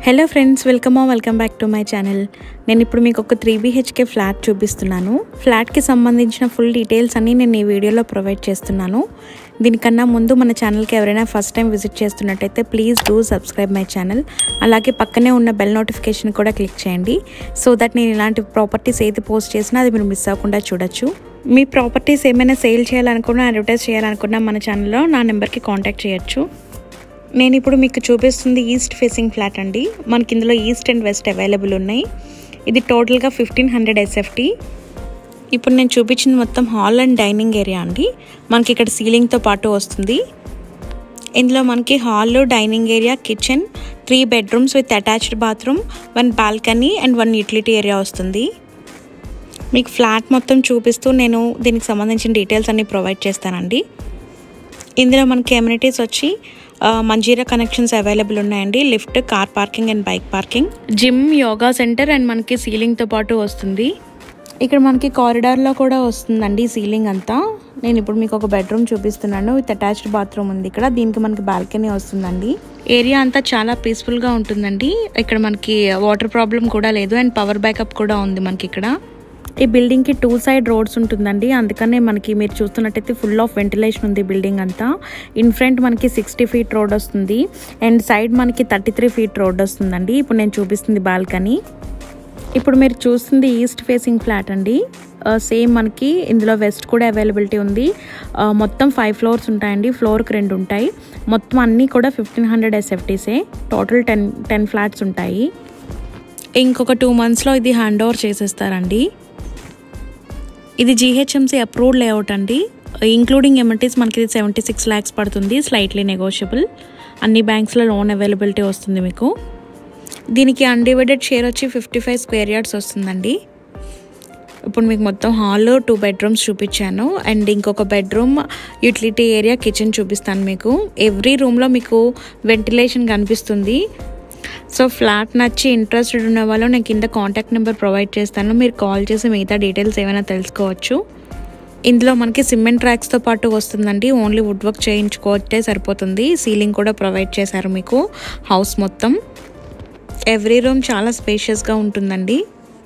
hello friends welcome welcome back to my channel నేను ఇప్పుడు మీకు ఒక త్రీ బీహెచ్కే ఫ్లాట్ చూపిస్తున్నాను ఫ్లాట్కి సంబంధించిన ఫుల్ డీటెయిల్స్ అన్నీ నేను ఈ వీడియోలో ప్రొవైడ్ చేస్తున్నాను దీనికన్నా ముందు మన ఛానల్కి ఎవరైనా ఫస్ట్ టైం విజిట్ చేస్తున్నట్టయితే please do subscribe my channel అలాగే పక్కనే ఉన్న బెల్ నోటిఫికేషన్ కూడా క్లిక్ చేయండి సో దట్ నేను ఇలాంటి ప్రాపర్టీస్ ఏది పోస్ట్ చేసినా అది మీరు మిస్ అవ్వకుండా చూడొచ్చు మీ ప్రాపర్టీస్ ఏమైనా సేల్ చేయాలనుకున్నా అడ్వర్టైజ్ చేయాలనుకున్నా మన ఛానల్లో నా నెంబర్కి కాంటాక్ట్ చేయొచ్చు నేను ఇప్పుడు మీకు చూపిస్తుంది ఈస్ట్ ఫేసింగ్ ఫ్లాట్ అండి మనకి ఇందులో ఈస్ట్ అండ్ వెస్ట్ అవైలబుల్ ఉన్నాయి ఇది టోటల్గా ఫిఫ్టీన్ హండ్రెడ్ ఎస్ఎఫ్టీ ఇప్పుడు నేను చూపించింది మొత్తం హాల్ అండ్ డైనింగ్ ఏరియా అండి మనకి ఇక్కడ సీలింగ్తో పాటు వస్తుంది ఇందులో మనకి hall dining area kitchen three bedrooms with attached bathroom one balcony and one utility area వస్తుంది మీకు ఫ్లాట్ మొత్తం చూపిస్తూ నేను దీనికి సంబంధించిన డీటెయిల్స్ అన్నీ ప్రొవైడ్ చేస్తానండి ఇందులో మనకి ఎమ్యూనిటీస్ వచ్చి మంజీరా కనెక్షన్స్ అవైలబుల్ ఉన్నాయండి lift car parking and bike parking gym yoga centre and మనకి సీలింగ్తో పాటు వస్తుంది ఇక్కడ మనకి కారిడార్లో కూడా వస్తుందండి సీలింగ్ అంతా నేను ఇప్పుడు మీకు ఒక బెడ్రూమ్ చూపిస్తున్నాను విత్ అటాచ్డ్ బాత్రూమ్ ఉంది ఇక్కడ దీనికి మనకి బాల్కనీ వస్తుందండి ఏరియా అంతా చాలా పీస్ఫుల్గా ఉంటుందండి ఇక్కడ మనకి వాటర్ ప్రాబ్లం కూడా లేదు అండ్ పవర్ బ్యాకప్ కూడా ఉంది మనకి ఇక్కడ ఈ బిల్డింగ్కి టూ సైడ్ రోడ్స్ ఉంటుందండి అందుకనే మనకి మీరు చూస్తున్నట్టయితే ఫుల్ ఆఫ్ వెంటిలేషన్ ఉంది బిల్డింగ్ అంతా ఇన్ ఫ్రంట్ మనకి సిక్స్టీ ఫీట్ రోడ్ వస్తుంది అండ్ సైడ్ మనకి థర్టీ త్రీ ఫీట్ రోడ్ వస్తుందండి ఇప్పుడు నేను చూపిస్తుంది బాల్కనీ ఇప్పుడు మీరు చూస్తుంది ఈస్ట్ ఫేసింగ్ ఫ్లాట్ అండి సేమ్ మనకి ఇందులో వెస్ట్ కూడా అవైలబిలిటీ ఉంది మొత్తం ఫైవ్ ఫ్లోర్స్ ఉంటాయండి ఫ్లోర్కి రెండు ఉంటాయి మొత్తం అన్నీ కూడా ఫిఫ్టీన్ హండ్రెడ్ ఎస్ఎఫ్టీసే టోటల్ టెన్ టెన్ ఫ్లాట్స్ ఉంటాయి ఇంకొక టూ మంత్స్లో ఇది హ్యాండ్ ఓవర్ చేసేస్తారండి ఇది జీహెచ్ఎంసీ అప్రూవ్డ్ లేఅవుట్ అండి ఇంక్లూడింగ్ ఎమ్యూనిటీస్ మనకి ఇది సెవెంటీ సిక్స్ ల్యాక్స్ పడుతుంది స్లైట్లీ నెగోషియబుల్ అన్ని బ్యాంక్స్లో లోన్ అవైలబిలిటీ వస్తుంది మీకు దీనికి అన్డివైడెడ్ షేర్ వచ్చి ఫిఫ్టీ ఫైవ్ స్క్వేర్ యార్డ్స్ వస్తుందండి ఇప్పుడు మీకు మొత్తం హాల్ టూ బెడ్రూమ్స్ చూపించాను అండ్ ఇంకొక బెడ్రూమ్ యూటిలిటీ ఏరియా కిచెన్ చూపిస్తాను మీకు ఎవ్రీ రూమ్లో మీకు వెంటిలేషన్ కనిపిస్తుంది సో ఫ్లాట్ నచ్చి ఇంట్రెస్టెడ్ ఉన్న వాళ్ళు నేను కింద కాంటాక్ట్ నెంబర్ ప్రొవైడ్ చేస్తాను మీరు కాల్ చేసి మిగతా డీటెయిల్స్ ఏమైనా తెలుసుకోవచ్చు ఇందులో మనకి సిమెంట్ ట్రాక్స్తో పాటు వస్తుందండి ఓన్లీ వుడ్ వర్క్ చేయించుకోవచ్చే సరిపోతుంది సీలింగ్ కూడా ప్రొవైడ్ చేశారు మీకు హౌస్ మొత్తం ఎవ్రీ రూమ్ చాలా స్పేషియస్గా ఉంటుందండి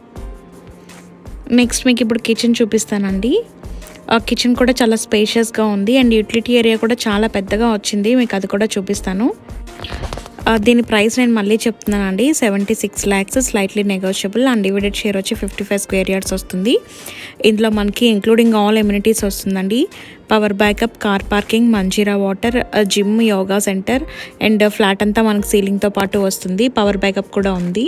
నెక్స్ట్ మీకు ఇప్పుడు కిచెన్ చూపిస్తానండి ఆ కిచెన్ కూడా చాలా స్పేషియస్గా ఉంది అండ్ యూటిలిటీ ఏరియా కూడా చాలా పెద్దగా వచ్చింది మీకు అది కూడా చూపిస్తాను దీని ప్రైస్ నేను మళ్ళీ చెప్తున్నానండి seventy six lakhs slightly negotiable undivided share వచ్చి ఫిఫ్టీ ఫైవ్ స్క్వేర్ యార్డ్స్ వస్తుంది ఇందులో మనకి ఇంక్లూడింగ్ ఆల్ ఎమ్యూనిటీస్ వస్తుందండి power backup car parking Manjira water gym yoga centre and flat అంతా మనకి సీలింగ్తో పాటు వస్తుంది పవర్ బ్యాకప్ కూడా ఉంది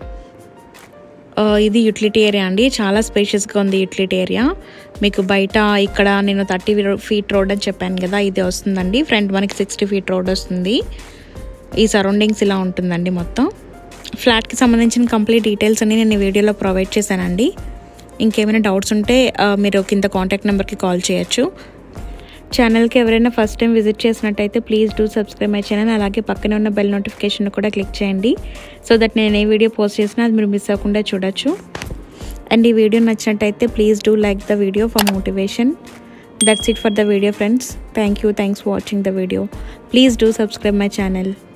ఇది యూటిలిటీ ఏరియా అండి చాలా స్పేషియస్గా ఉంది యూటిలిటీ ఏరియా మీకు బయట ఇక్కడ నేను థర్టీ ఫీట్ రోడ్ అని చెప్పాను కదా ఇది వస్తుందండి ఫ్రంట్ మనకి సిక్స్టీ ఫీట్ రోడ్ వస్తుంది ఈ సరౌండింగ్స్ ఇలా ఉంటుందండి మొత్తం ఫ్లాట్కి సంబంధించిన కంప్లీట్ డీటెయిల్స్ అన్ని నేను ఈ వీడియోలో ప్రొవైడ్ చేశానండి ఇంకేమైనా డౌట్స్ ఉంటే మీరు కింద కాంటాక్ట్ నెంబర్కి కాల్ చేయొచ్చు ఛానల్కి ఎవరైనా ఫస్ట్ టైం విజిట్ చేసినట్టయితే please do subscribe my channel అలాగే పక్కనే ఉన్న బెల్ నోటిఫికేషన్ కూడా క్లిక్ చేయండి సో దట్ నేను ఏ వీడియో పోస్ట్ చేసినా అది మీరు మిస్ అవ్వకుండా చూడొచ్చు అండ్ ఈ వీడియో నచ్చినట్టయితే please do like the video for motivation that's it for the video friends thank you thanks for watching the video please do subscribe my channel